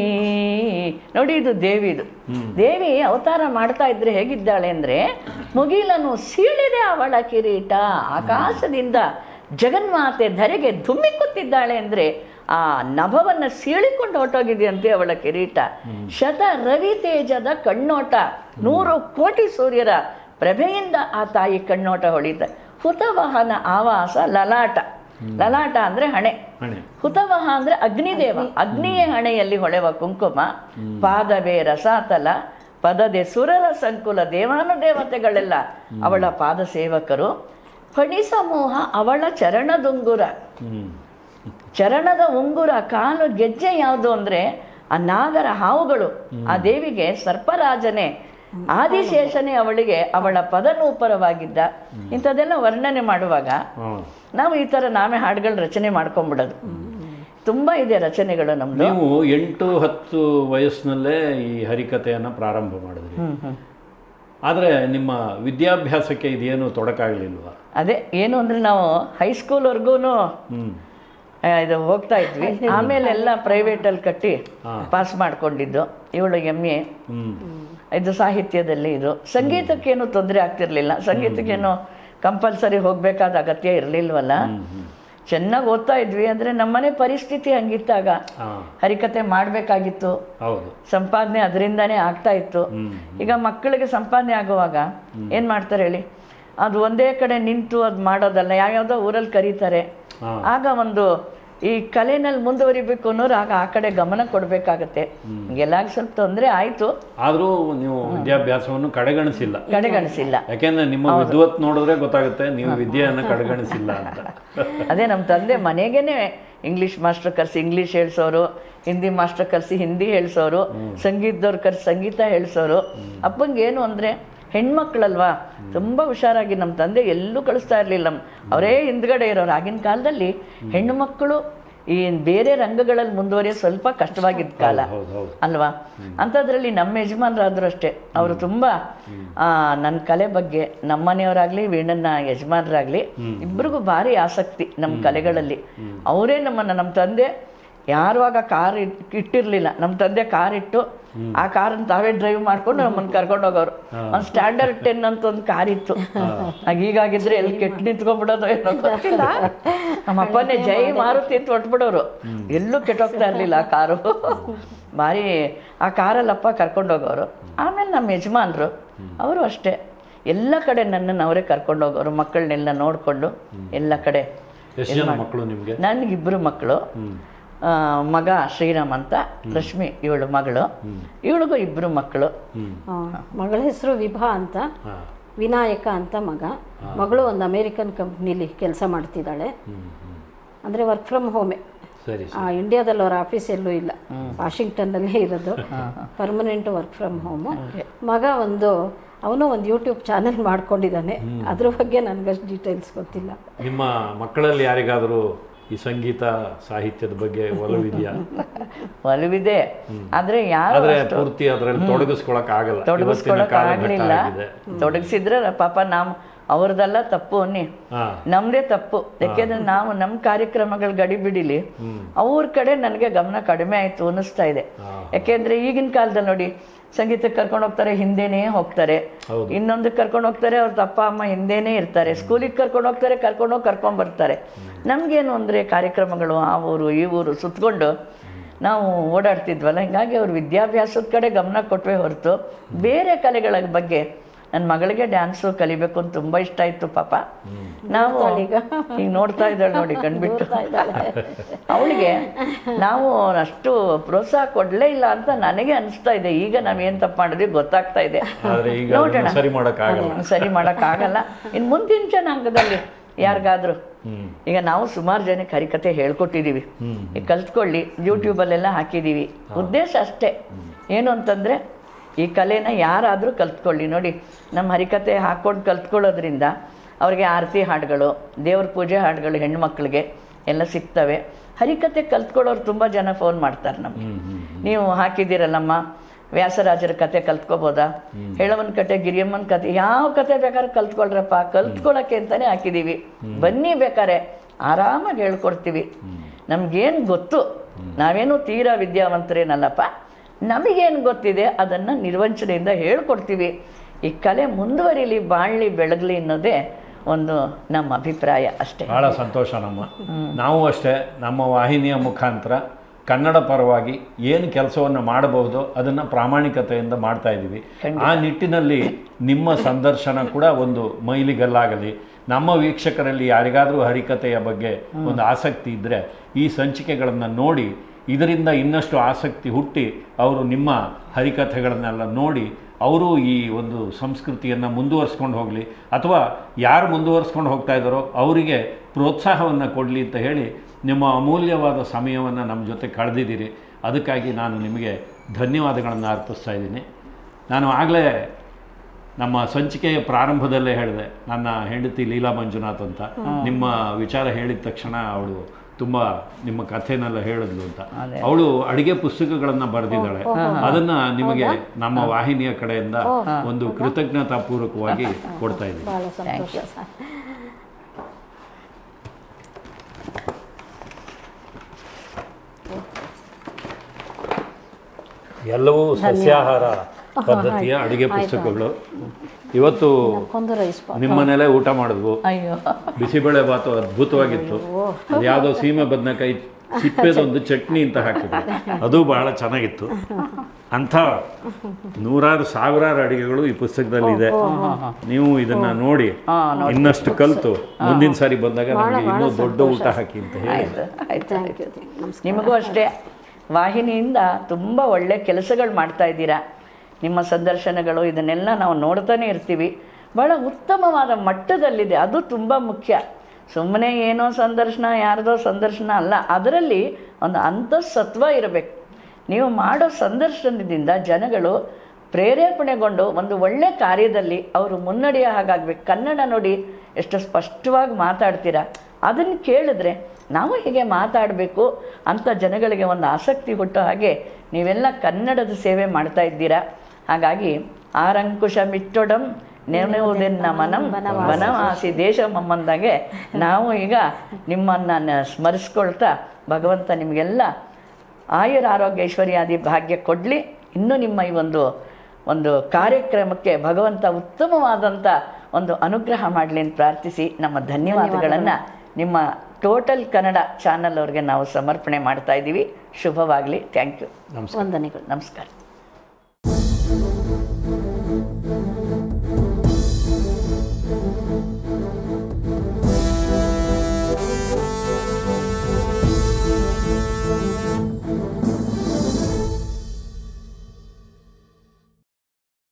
ನೋಡಿ ಇದು ದೇವಿದು ದೇವಿ ಅವತಾರ ಮಾಡ್ತಾ ಇದ್ರೆ ಹೇಗಿದ್ದಾಳೆ ಅಂದ್ರೆ ಮುಗಿಲನ್ನು ಸೀಳಿದೆ ಅವಳ ಕಿರೀಟ ಆಕಾಶದಿಂದ ಜಗನ್ಮಾತೆ ಧರೆಗೆ ಧುಮ್ಮಿಕ್ಕುತ್ತಿದ್ದಾಳೆ ಅಂದ್ರೆ ಆ ನಭವನ್ನ ಸೀಳಿಕೊಂಡು ಹೊರಟೋಗಿದೆಯಂತೆ ಅವಳ ಕಿರೀಟ ಶತ ರವಿ ತೇಜದ ಕಣ್ಣೋಟ ನೂರು ಕೋಟಿ ಸೂರ್ಯರ ಪ್ರಭೆಯಿಂದ ಆ ತಾಯಿ ಕಣ್ಣೋಟ ಹೊಳಿತ ಹುತವಾಹನ ಆವಾಸ ಲಲಾಟ ಲಲಾಟ ಅಂದ್ರೆ ಹಣೆ ಹಣೆ ಹುತವಹ ಅಂದ್ರೆ ಅಗ್ನಿದೇವ ಅಗ್ನಿಯ ಹಣೆಯಲ್ಲಿ ಹೊಳೆವ ಕುಂಕುಮ ಪಾದವೇ ರಸಾತಲ ಪದದೆ ಸುರರ ಸಂಕುಲ ದೇವಾನುದೇವತೆಗಳೆಲ್ಲ ಅವಳ ಪಾದ ಸೇವಕರು ಫಣಿ ಸಮೂಹ ಅವಳ ಚರಣದುಂಗುರ ಹ್ಮ್ ಚರಣದ ಉಂಗುರ ಕಾಲು ಗೆಜ್ಜೆ ಯಾವುದು ಅಂದ್ರೆ ಆ ನಾಗರ ಹಾವುಗಳು ಆ ದೇವಿಗೆ ಸರ್ಪರಾಜನೇ ಆದಿಶೇಷನೇ ಅವಳಿಗೆ ಅವಳ ಪದನೂಪರವಾಗಿದ್ದ ಇಂಥದ್ದೆಲ್ಲ ವರ್ಣನೆ ಮಾಡುವಾಗ ಹ್ಮ್. ನಾವು ಈ ಥರ ನಾವೇ ಹಾಡುಗಳು ರಚನೆ ಮಾಡ್ಕೊಂಡ್ಬಿಡೋದು ತುಂಬ ಇದೆ ರಚನೆಗಳು ನಮ್ದು ನೀವು ಎಂಟು ಹತ್ತು ವಯಸ್ಸಿನಲ್ಲೇ ಈ ಹರಿಕಥೆಯನ್ನು ಪ್ರಾರಂಭ ಮಾಡಿದ್ರಿ ಆದರೆ ನಿಮ್ಮ ವಿದ್ಯಾಭ್ಯಾಸಕ್ಕೆ ಇದೇನು ತೊಡಕಾಗಲಿಲ್ವಾ ಅದೇ ಏನು ಅಂದ್ರೆ ನಾವು ಹೈಸ್ಕೂಲ್ವರೆಗೂ ಹ್ಮ್ ಇದು ಹೋಗ್ತಾ ಇದ್ವಿ ಆಮೇಲೆ ಎಲ್ಲ ಪ್ರೈವೇಟಲ್ಲಿ ಕಟ್ಟಿ ಪಾಸ್ ಮಾಡ್ಕೊಂಡಿದ್ದು ಇವಳು ಎಮ್ ಎ ಹ್ಮ್ ಇದು ಸಾಹಿತ್ಯದಲ್ಲಿ ಇದು ಸಂಗೀತಕ್ಕೇನು ತೊಂದರೆ ಆಗ್ತಿರ್ಲಿಲ್ಲ ಸಂಗೀತಕ್ಕೇನು ಕಂಪಲ್ಸರಿ ಹೋಗ್ಬೇಕಾದ ಅಗತ್ಯ ಇರಲಿಲ್ವಲ್ಲ ಚೆನ್ನಾಗಿ ಓದ್ತಾ ಇದ್ವಿ ಅಂದ್ರೆ ನಮ್ಮನೆ ಪರಿಸ್ಥಿತಿ ಹಂಗಿತ್ತಾಗ ಹಾ ಹರಿಕತೆ ಮಾಡಬೇಕಾಗಿತ್ತು ಹೌದು ಸಂಪಾದನೆ ಅದರಿಂದಾನೇ ಆಗ್ತಾ ಇತ್ತು ಈಗ ಮಕ್ಕಳಿಗೆ ಸಂಪಾದನೆ ಆಗುವಾಗ ಏನ್ ಮಾಡ್ತಾರೆ ಹೇಳಿ ಅದು ಒಂದೇ ಕಡೆ ನಿಂತು ಅದು ಮಾಡೋದಲ್ಲ ಯಾವ್ಯಾವ್ದೋ ಊರಲ್ಲಿ ಕರೀತಾರೆ ಹಾ. ಆಗ ಒಂದು ಈ ಕಲೆನಲ್ಲಿ ಮುಂದುವರಿಬೇಕು ಅನ್ನೋರು ಆಗ ಆ ಕಡೆ ಗಮನ ಕೊಡಬೇಕಾಗತ್ತೆ ಎಲ್ಲ ಸ್ವಲ್ಪ ತೊಂದರೆ ಆಯ್ತು ಆದರೂ ನೀವು ವಿದ್ಯಾಭ್ಯಾಸವನ್ನು ಕಡೆಗಣಿಸಿಲ್ಲ ಕಡೆಗಣಿಸಿಲ್ಲ ಯಾಕೆಂದ್ರೆ ನಿಮ್ಮ ವಿದ್ವತ್ ನೋಡಿದ್ರೆ ಗೊತ್ತಾಗುತ್ತೆ ನೀವು ವಿದ್ಯೆಯನ್ನು ಕಡೆಗಣಿಸಿಲ್ಲ ಅಂತ ಅದೇ ನಮ್ಮ ತಂದೆ ಮನೆಗೇನೆ ಇಂಗ್ಲೀಷ್ ಮಾಸ್ಟರ್ ಕರೆಸಿ ಇಂಗ್ಲೀಷ್ ಹೇಳ್ಸೋರು ಹಿಂದಿ ಮಾಸ್ಟರ್ ಕರೆಸಿ ಹಿಂದಿ ಹೇಳ್ಸೋರು ಸಂಗೀತದವ್ರು ಕರೆಸಿ ಸಂಗೀತ ಹೇಳ್ಸೋರು ಅಪ್ಪಂಗೆ ಏನು ಅಂದರೆ ಹೆಣ್ಮಕ್ಳಲ್ವಾ ತುಂಬ ಹುಷಾರಾಗಿ ನಮ್ಮ ತಂದೆ ಎಲ್ಲೂ ಕಳಿಸ್ತಾ ಇರಲಿಲ್ಲ ಅವರೇ ಹಿಂದ್ಗಡೆ ಇರೋರು ಆಗಿನ ಕಾಲದಲ್ಲಿ ಹೆಣ್ಣು ಮಕ್ಕಳು ಈ ಬೇರೆ ರಂಗಗಳಲ್ಲಿ ಮುಂದುವರಿಯೋ ಸ್ವಲ್ಪ ಕಷ್ಟವಾಗಿದ್ದ ಕಾಲ ಹೌದು ಹೌದು ಅಲ್ವಾ ಅಂಥದ್ರಲ್ಲಿ ನಮ್ಮ ಯಜಮಾನರಾದ್ರು ಅಷ್ಟೇ ಅವರು ತುಂಬ ನನ್ನ ಕಲೆ ಬಗ್ಗೆ ನಮ್ಮ ಮನೆಯವರಾಗಲಿ ವೀಣನ್ನ ಯಜಮಾನರಾಗಲಿ ಇಬ್ಬರಿಗೂ ಭಾರಿ ಆಸಕ್ತಿ ನಮ್ಮ ಕಲೆಗಳಲ್ಲಿ ಅವರೇ ನಮ್ಮನ್ನು ನಮ್ಮ ತಂದೆ ಯಾರುವಾಗ ಕಾರ್ ಇಟ್ಟಿರಲಿಲ್ಲ ನಮ್ಮ ತಂದೆ ಕಾರ್ ಇಟ್ಟು ಆ ಕಾರನ್ನ ತಾವೇ ಡ್ರೈವ್ ಮಾಡ್ಕೊಂಡು ನಮ್ಮನ್ನು ಕರ್ಕೊಂಡು ಹೋಗೋರು ಒಂದು ಸ್ಟ್ಯಾಂಡರ್ಡ್ ಟೆನ್ ಅಂತ ಒಂದು ಕಾರ್ ಇತ್ತು ಆಗ ಹೀಗಾಗಿದ್ರೆ ಎಲ್ಲಿ ಕೆಟ್ಟು ನಿಂತ್ಕೊಂಡ್ಬಿಡೋದು ಏನೋ ಗೊತ್ತಿಲ್ಲ ನಮ್ಮ ಅಪ್ಪನೇ ಜೈ ಮಾರುತಿ ಅಂತ ಹೊಟ್ಬಿಡೋರು ಎಲ್ಲೂ ಕೆಟ್ಟೋಗ್ತಾ ಇರಲಿಲ್ಲ ಆ ಕಾರು ಭಾರಿ ಆ ಕಾರಲ್ಲಪ್ಪ ಕರ್ಕೊಂಡು ಹೋಗೋರು ಆಮೇಲೆ ನಮ್ಮ ಯಜಮಾನ್ರು ಅವರು ಅಷ್ಟೇ ಎಲ್ಲ ಕಡೆ ನನ್ನನ್ನು ಅವರೇ ಕರ್ಕೊಂಡು ಹೋಗೋರು ಮಕ್ಕಳನ್ನೆಲ್ಲ ನೋಡಿಕೊಂಡು ಎಲ್ಲ ಕಡೆ ಎಷ್ಟು ಜನ ಮಕ್ಕಳು ನಿಮಗೆ ನನಗಿಬ್ಬರು ಮಕ್ಕಳು ಆ, ಮಗ ಶ್ರೀರಾಮ್ ಅಂತ ರಶ್ಮಿ ಇವಳು ಮಗಳು ಇವಳಿಗೂ ಇಬ್ಬರು ಮಕ್ಕಳು ಆ, ಮಗಳ ಹೆಸರು ವಿಭಾ ಅಂತ ಹಾಂ ವಿನಾಯಕ ಅಂತ ಮಗ ಮಗಳು ಒಂದು ಅಮೇರಿಕನ್ ಕಂಪ್ನಿಲಿ ಕೆಲಸ ಮಾಡ್ತಿದ್ದಾಳೆ ಅಂದರೆ ವರ್ಕ್ ಫ್ರಮ್ ಹೋಮೆ ಸರಿ ಆ, ಇಂಡಿಯಾದಲ್ಲಿ ಅವ್ರ ಆಫೀಸ್ ಎಲ್ಲೂ ಇಲ್ಲ ವಾಷಿಂಗ್ಟನ್ನಲ್ಲೇ ಇರೋದು ಪರ್ಮನೆಂಟ್ ವರ್ಕ್ ಫ್ರಮ್ ಹೋಮು ಮಗ ಒಂದು ಅವನು ಒಂದು ಯೂಟ್ಯೂಬ್ ಚಾನೆಲ್ ಮಾಡ್ಕೊಂಡಿದ್ದಾನೆ ಅದ್ರ ಬಗ್ಗೆ ನನಗಷ್ಟು ಡೀಟೇಲ್ಸ್ ಗೊತ್ತಿಲ್ಲ ನಿಮ್ಮ ಮಕ್ಕಳಲ್ಲಿ ಯಾರಿಗಾದರೂ ಈ ಸಂಗೀತ ಸಾಹಿತ್ಯದ ಬಗ್ಗೆ ಒಲವಿದೆಯಾ ಒಲವಿದೆ ಆದ್ರೆ ಯಾರು ಆದ್ರೆ ಪೂರ್ತಿ ಅದರಲ್ಲಿ ತೊಡಗಿಸ್ಕೊಳಕ್ ಆಗಲ್ಲ ಇವತ್ತಿನ ತೊಡಗಿಸ್ಕೊಳಕ್ ಕಾಲಘಟ್ಟ ಆಗ್ಲಿಲ್ಲ ಆಗಿದೆ ತೊಡಗಿಸಿದ್ರೆ ಪಾಪ ನಾವು ಅವ್ರದ್ದೆಲ್ಲ ತಪ್ಪು ಅನ್ನಿ ಹಾ ನಮ್ದೇ ತಪ್ಪು ಯಾಕೆಂದ್ರೆ ನಾವು ನಮ್ಮ ಕಾರ್ಯಕ್ರಮಗಳ ಗಡಿ ಬಿಡಿಲಿ ಅವ್ರ ಕಡೆ ನನಗೆ ಗಮನ ಕಡಿಮೆ ಆಯ್ತು ಅನ್ನಿಸ್ತಾ ಇದೆ ಯಾಕೆಂದ್ರೆ ಈಗಿನ ಕಾಲದಲ್ಲಿ ನೋಡಿ ಸಂಗೀತಕ್ಕೆ ಕರ್ಕೊಂಡು ಹೋಗ್ತಾರೆ ಹಿಂದೆನೇ ಹೋಗ್ತಾರೆ ಹೌದು. ಇನ್ನೊಂದಕ್ಕೆ ಕರ್ಕೊಂಡು ಹೋಗ್ತಾರೆ ಅವ್ರ ಅಪ್ಪ ಅಮ್ಮ ಹಿಂದೆನೇ ಇರ್ತಾರೆ ಸ್ಕೂಲಿಗೆ ಕರ್ಕೊಂಡು ಹೋಗ್ತಾರೆ ಕರ್ಕೊಂಡು ಹೋಗಿ ಕರ್ಕೊಂಡು ಬರ್ತಾರೆ ನಮಗೇನು ಅಂದರೆ ಕಾರ್ಯಕ್ರಮಗಳು ಆ ಊರು ಈ ಊರು ಸುತ್ತಕೊಂಡು ನಾವು ಓಡಾಡ್ತಿದ್ವಲ್ಲ ಹಿಂಗಾಗಿ ಅವ್ರ ವಿದ್ಯಾಭ್ಯಾಸದ ಕಡೆ ಗಮನ ಕೊಟ್ವೇ ಹೊರತು ಬೇರೆ ಕಲೆಗಳ ಬಗ್ಗೆ ನನ್ನ ಮಗಳಿಗೆ ಡ್ಯಾನ್ಸು ಕಲಿಬೇಕು ಅಂತ ತುಂಬ ಇಷ್ಟ ಇತ್ತು ಪಾಪ ನಾವು ಈಗ ನೋಡ್ತಾ ಇದ್ದಾಳೆ ನೋಡಿ ಕಣ್ಬಿಟ್ಟು ಅವಳಿಗೆ ನಾವು ಅಷ್ಟು ಪ್ರೋತ್ಸಾಹ ಕೊಡಲೇ ಇಲ್ಲ ಅಂತ ನನಗೆ ಅನಿಸ್ತಾ ಇದೆ ಈಗ ನಾವೇನು ತಪ್ಪು ಮಾಡಿದ್ವಿ ಗೊತ್ತಾಗ್ತಾ ಇದೆ ಆದ್ರೆ ಈಗ ಅದನ್ನ ಸರಿ ಮಾಡಕ್ ಆಗಲ್ಲ ಸರಿ ಮಾಡೋಕ್ಕಾಗಲ್ಲ ಇನ್ನು ಮುಂದಿನ ಜನಾಂಗದಲ್ಲಿ ಯಾರಿಗಾದ್ರೂ ಈಗ ನಾವು ಸುಮಾರು ಜನಕ್ಕೆ ಹರಿಕತೆ ಹೇಳ್ಕೊಟ್ಟಿದ್ದೀವಿ ಈಗ ಕಲ್ತ್ಕೊಳ್ಳಿ ಯೂಟ್ಯೂಬಲ್ಲೆಲ್ಲ ಹಾಕಿದ್ದೀವಿ ಉದ್ದೇಶ ಅಷ್ಟೇ ಏನು ಅಂತಂದರೆ ಈ ಕಲೆನ ಯಾರಾದರೂ ಕಲ್ತ್ಕೊಳ್ಳಿ ನೋಡಿ ನಮ್ಮ ಹರಿಕತೆ ಹಾಕ್ಕೊಂಡು ಕಲ್ತ್ಕೊಳ್ಳೋದ್ರಿಂದ ಅವ್ರಿಗೆ ಆರತಿ ಹಾಡುಗಳು ದೇವ್ರ ಪೂಜೆ ಹಾಡುಗಳು ಹೆಣ್ಮಕ್ಳಿಗೆ ಎಲ್ಲ ಸಿಗ್ತವೆ ಹರಿಕತೆ ಕಲ್ತ್ಕೊಳ್ಳೋರು ತುಂಬ ಜನ ಫೋನ್ ಮಾಡ್ತಾರೆ ನಮಗೆ ನೀವು ಹಾಕಿದ್ದೀರಲ್ಲಮ್ಮ ವ್ಯಾಸರಾಜರ ಕತೆ ಕಲ್ತ್ಕೋಬೋದಾ ಹೇಳವನ್ ಕತೆ ಗಿರಿಯಮ್ಮನ ಕತೆ ಯಾವ ಕತೆ ಬೇಕಾದ್ರೆ ಕಲ್ತ್ಕೊಳ್ರಪ್ಪ ಕಲ್ತ್ಕೊಳ್ಳೋಕೆ ಅಂತಾನೆ ಹಾಕಿದೀವಿ ಬನ್ನಿ ಬೇಕಾರೆ ಆರಾಮಾಗಿ ಹೇಳ್ಕೊಡ್ತೀವಿ ನಮ್ಗೇನು ಗೊತ್ತು ನಾವೇನು ತೀರಾ ವಿದ್ಯಾವಂತರೇನಲ್ಲಪ್ಪ ನಮಗೇನು ಗೊತ್ತಿದೆ ಅದನ್ನು ನಿರ್ವಂಚನೆಯಿಂದ ಹೇಳ್ಕೊಡ್ತೀವಿ ಈ ಕಲೆ ಮುಂದುವರಿಲಿ ಬಾಳಲಿ ಬೆಳಗಲಿ ಅನ್ನೋದೇ ಒಂದು ನಮ್ಮ ಅಭಿಪ್ರಾಯ ಅಷ್ಟೇ ಬಹಳ ಸಂತೋಷ ನಮ್ಮ ನಾವು ಅಷ್ಟೇ ನಮ್ಮ ವಾಹಿನಿಯ ಮುಖಾಂತರ ಕನ್ನಡ ಪರವಾಗಿ ಏನು ಕೆಲಸವನ್ನು ಮಾಡಬಹುದು ಅದನ್ನು ಪ್ರಾಮಾಣಿಕತೆಯಿಂದ ಮಾಡ್ತಾ ಇದ್ದೀವಿ ಆ ನಿಟ್ಟಿನಲ್ಲಿ ನಿಮ್ಮ ಸಂದರ್ಶನ ಕೂಡ ಒಂದು ಮೈಲಿಗಲ್ಲಾಗಲಿ ನಮ್ಮ ವೀಕ್ಷಕರಲ್ಲಿ ಯಾರಿಗಾದರೂ ಹರಿಕತೆಯ ಬಗ್ಗೆ ಒಂದು ಆಸಕ್ತಿ ಇದ್ದರೆ ಈ ಸಂಚಿಕೆಗಳನ್ನು ನೋಡಿ ಇದರಿಂದ ಇನ್ನಷ್ಟು ಆಸಕ್ತಿ ಹುಟ್ಟಿ ಅವರು ನಿಮ್ಮ ಹರಿಕಥೆಗಳನ್ನೆಲ್ಲ ನೋಡಿ ಅವರು ಈ ಒಂದು ಸಂಸ್ಕೃತಿಯನ್ನು ಮುಂದುವರಿಸ್ಕೊಂಡು ಹೋಗಲಿ ಅಥವಾ ಯಾರು ಮುಂದುವರಿಸ್ಕೊಂಡು ಹೋಗ್ತಾ ಇದ್ದಾರೋ ಅವರಿಗೆ ಪ್ರೋತ್ಸಾಹವನ್ನು ಕೊಡಲಿ ಅಂತ ಹೇಳಿ ನಿಮ್ಮ ಅಮೂಲ್ಯವಾದ ಸಮಯವನ್ನು ನಮ್ಮ ಜೊತೆ ಕಳೆದಿದ್ದೀರಿ ಅದಕ್ಕಾಗಿ ನಾನು ನಿಮಗೆ ಧನ್ಯವಾದಗಳನ್ನು ಅರ್ಪಿಸ್ತಾ ಇದ್ದೀನಿ ನಾನು ಆಗಲೇ ನಮ್ಮ ಸಂಚಿಕೆಯ ಪ್ರಾರಂಭದಲ್ಲೇ ಹೇಳಿದೆ ನನ್ನ ಹೆಂಡತಿ ಲೀಲಾ ಮಂಜುನಾಥ್ ಅಂತ ನಿಮ್ಮ ವಿಚಾರ ಹೇಳಿದ ತಕ್ಷಣ ಅವಳು ತುಂಬ ನಿಮ್ಮ ಕಥೆನೆಲ್ಲ ಹೇಳಿದ್ಲು ಅಂತ ಅವಳು ಅಡಿಗೆ ಪುಸ್ತಕಗಳನ್ನ ಬರೆದಿದ್ದಾಳೆ ಅದನ್ನ ನಿಮಗೆ ನಮ್ಮ ವಾಹಿನಿಯ ಕಡೆಯಿಂದ ಒಂದು ಕೃತಜ್ಞತಾ ಪೂರ್ವಕವಾಗಿ ಕೊಡ್ತಾ ಇದ್ದೀನಿ ಭಾಳ ಸಂತೋಷ ಸರ್ ಎಲ್ಲವೂ ಸಸ್ಯಾಹಾರ ಪದ್ಧತಿಯ ಅಡಿಗೆ ಪುಸ್ತಕಗಳು ಇವತ್ತು ಕೊಂದು ರೈಸ್ ಬಾ- ನಿಮ್ಮನೇಲೆ ಊಟ ಮಾಡಿದ್ವು ಅಯ್ಯೋ ಬಿಸಿಬೇಳೆ ಬಾತು ಅದ್ಭುತವಾಗಿತ್ತು ಅದು ಯಾವುದೋ ಸೀಮೆ ಬದನೆಕಾಯಿ ಸಿಪ್ಪೆದೊಂದು ಚಟ್ನಿ ಅಂತ ಹಾಕಿದ್ರು ಅದು ಬಹಳ ಚೆನ್ನಾಗಿತ್ತು ಅಂಥ ನೂರಾರು ಸಾವಿರಾರು ಅಡಿಗೆಗಳು ಈ ಪುಸ್ತಕದಲ್ಲಿ ಇದೆ ನೀವು ಇದನ್ನ ನೋಡಿ ಇನ್ನಷ್ಟು ಕಲಿತು ಮುಂದಿನ ಸಾರಿ ಬಂದಾಗ ನಮಗೆ ಇನ್ನೂ ದೊಡ್ಡ ಊಟ ಹಾಕಿ ಅಂತ ಹೇಳಿ ಆಯ್ತು ಆಯ್ತು ಥ್ಯಾಂಕ್ ಯು ನಮಸ್ಕಾರ ನಿಮಗೂ ಅಷ್ಟೇ ವಾಹಿನಿಯಿಂದ ತುಂಬ ಒಳ್ಳೆ ಕೆಲಸಗಳು ಮಾಡ್ತಾ ಇದ್ದೀರಾ ನಿಮ್ಮ ಸಂದರ್ಶನಗಳು ಇದನ್ನೆಲ್ಲ ನಾವು ನೋಡ್ತಾನೆ ಇರ್ತೀವಿ ಭಾಳ ಉತ್ತಮವಾದ ಮಟ್ಟದಲ್ಲಿದೆ ಅದು ತುಂಬ ಮುಖ್ಯ ಸುಮ್ಮನೆ ಏನೋ ಸಂದರ್ಶನ ಯಾರ್ದೋ ಸಂದರ್ಶನ ಅಲ್ಲ ಅದರಲ್ಲಿ ಒಂದು ಅಂತಃಸತ್ವ ಇರಬೇಕು ನೀವು ಮಾಡೋ ಸಂದರ್ಶನದಿಂದ ಜನಗಳು ಪ್ರೇರೇಪಣೆಗೊಂಡು ಒಂದು ಒಳ್ಳೆ ಕಾರ್ಯದಲ್ಲಿ ಅವರು ಮುನ್ನಡೆಯೋ ಹಾಗಾಗ್ಬೇಕು ಕನ್ನಡ ನೋಡಿ ಎಷ್ಟು ಸ್ಪಷ್ಟವಾಗಿ ಮಾತಾಡ್ತೀರಾ ಅದನ್ನು ಕೇಳಿದ್ರೆ ನಾವು ಹೀಗೆ ಮಾತಾಡಬೇಕು ಅಂತ ಜನಗಳಿಗೆ ಒಂದು ಆಸಕ್ತಿ ಹುಟ್ಟೋ ಹಾಗೆ ನೀವೆಲ್ಲ ಕನ್ನಡದ ಸೇವೆ ಮಾಡ್ತಾ ಇದ್ದೀರಾ ಹಾಗಾಗಿ ಆರಂಕುಶ ಮಿಟ್ಟೊಡಂ ನೆನೆಯುವುದೆನ್ನ ಮನಂ ವನವಾಸಿ ದೇಶ ಮಮ್ಮಂದಾಗೆ ನಾವು ಈಗ ನಿಮ್ಮನ್ನು ಸ್ಮರಿಸ್ಕೊಳ್ತಾ ಭಗವಂತ ನಿಮಗೆಲ್ಲ ಆಯುರ ಆರೋಗ್ಯ ಐಶ್ವರ್ಯಾದಿ ಭಾಗ್ಯ ಕೊಡಲಿ ಇನ್ನೂ ನಿಮ್ಮ ಈ ಒಂದು ಒಂದು ಕಾರ್ಯಕ್ರಮಕ್ಕೆ ಭಗವಂತ ಉತ್ತಮವಾದಂಥ ಒಂದು ಅನುಗ್ರಹ ಮಾಡಲಿ ಅಂತ ಪ್ರಾರ್ಥಿಸಿ ನಮ್ಮ ಧನ್ಯವಾದಗಳನ್ನು ನಿಮ್ಮ ಟೋಟಲ್ ಕನ್ನಡ ಚಾನಲ್ ಅವ್ರಿಗೆ ನಾವು ಸಮರ್ಪಣೆ ಮಾಡ್ತಾ ಇದ್ದೀವಿ ಶುಭವಾಗಲಿ ಥ್ಯಾಂಕ್ ಯು ನಮಸ್ಕಾರ ವಂದನೆಗಳು ನಮಸ್ಕಾರ